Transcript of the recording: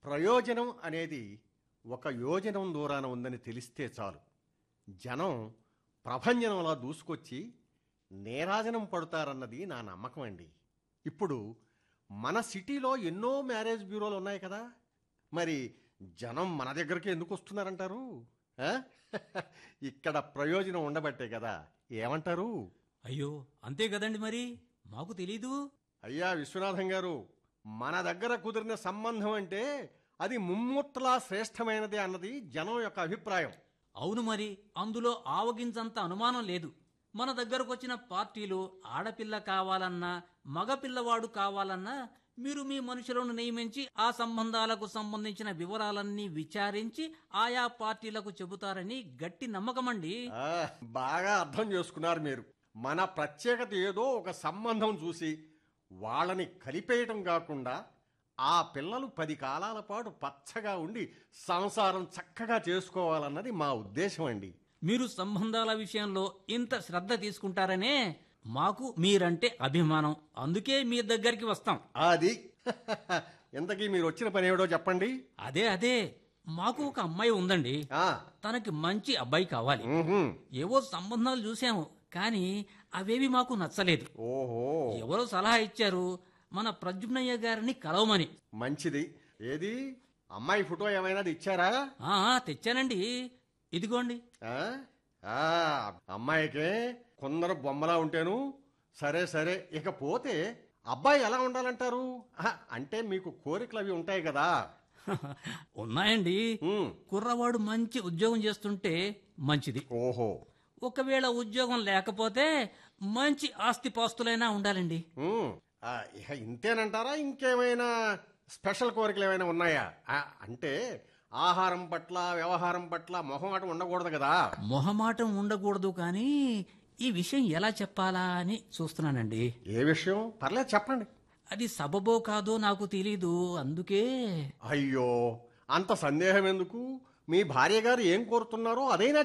ప్రయోజనం అనేది ఒక యోజనం దూరాన ఉందని తెలిస్తే చాలు జనం ప్రభంజనంలా దూసుకొచ్చి నేరాజనం పడతారన్నది నా నమ్మకం అండి ఇప్పుడు మన సిటీలో ఎన్నో మ్యారేజ్ బ్యూరోలు ఉన్నాయి కదా మరి జనం మన దగ్గరికి ఎందుకు వస్తున్నారంటారు ఆ? ఇక్కడ ప్రయోజనం ఉండబట్టే కదా ఏమంటారు అయ్యో అంతే కదండి మరి మాకు తెలీదు అయ్యా విశ్వనాథం గారు మన దగ్గర కుదిరిన సంబంధం అంటే అది ముమ్మూర్తలా శ్రేష్టమైనది అన్నది జనం యొక్క అభిప్రాయం అవును మరి అందులో ఆవగించంత అనుమానం లేదు మన దగ్గరకు వచ్చిన పార్టీలు ఆడపిల్ల కావాలన్నా మగపిల్లవాడు కావాలన్నా మీరు మీ మనుషులను నియమించి ఆ సంబంధాలకు సంబంధించిన వివరాలన్నీ విచారించి ఆయా పార్టీలకు చెబుతారని గట్టి నమ్మకమండి ఆ, బాగా అర్థం చేసుకున్నారు మీరు మన ప్రత్యేకత ఏదో ఒక సంబంధం చూసి వాళ్ళని కలిపేయటం కాకుండా ఆ పిల్లలు పది కాలాల పాటు పచ్చగా ఉండి సంసారం చక్కగా చేసుకోవాలన్నది మా ఉద్దేశం అండి మీరు సంబంధాల విషయంలో ఇంత శ్రద్ధ తీసుకుంటారనే మాకు మీరంటే అభిమానం అందుకే మీ దగ్గరికి వస్తాం అది ఇంతకీ మీరు వచ్చిన పని ఏమిటో చెప్పండి అదే అదే మాకు ఒక అమ్మాయి ఉందండి ఆ, తనకి మంచి అబ్బాయి కావాలి ఉహుం. ఏవో సంబంధాలు చూసాము కానీ అవేవి మాకు నచ్చలేదు ఓహో ఎవరో సలహా ఇచ్చారు మన ప్రద్యుమ్నయ్య గారిని కలవమని మంచిది ఏది అమ్మాయి ఫోటో ఏమైనా ఇచ్చారా ఆ తెచ్చానండి ఇదిగోండి ఆ? ఆ, అమ్మాయికే కొందరు బొమ్మలా ఉంటేను సరే సరే ఇక పోతే అబ్బాయి ఎలా ఉండాలంటారు ఆహా, అంటే మీకు కోరికలు అవి ఉంటాయి కదా ఉన్నాయండి ఉమ్, కుర్రవాడు మంచి ఉద్యోగం చేస్తుంటే మంచిది ఓహో ఒకవేళ ఉద్యోగం లేకపోతే మంచి ఆస్తిపాస్తులైనా ఉండాలండి ఉమ్, ఆ, ఇక ఇంతేనంటారా ఇంకేమైనా స్పెషల్ కోరికలు ఏమైనా ఉన్నాయా ఆ, అంటే ఆహారం పట్ల వ్యవహారం పట్ల మొహమాటం ఉండకూడదు కదా మొహమాటం ఉండకూడదు కానీ ఈ విషయం ఎలా చెప్పాలా అని చూస్తున్నానండి ఏ విషయం పర్లేదు చెప్పండి అది సబబో కాదో నాకు తెలీదు అందుకే అయ్యో అంత సందేహం ఎందుకు మీ భార్య గారు ఏం కోరుతున్నారో అదైనా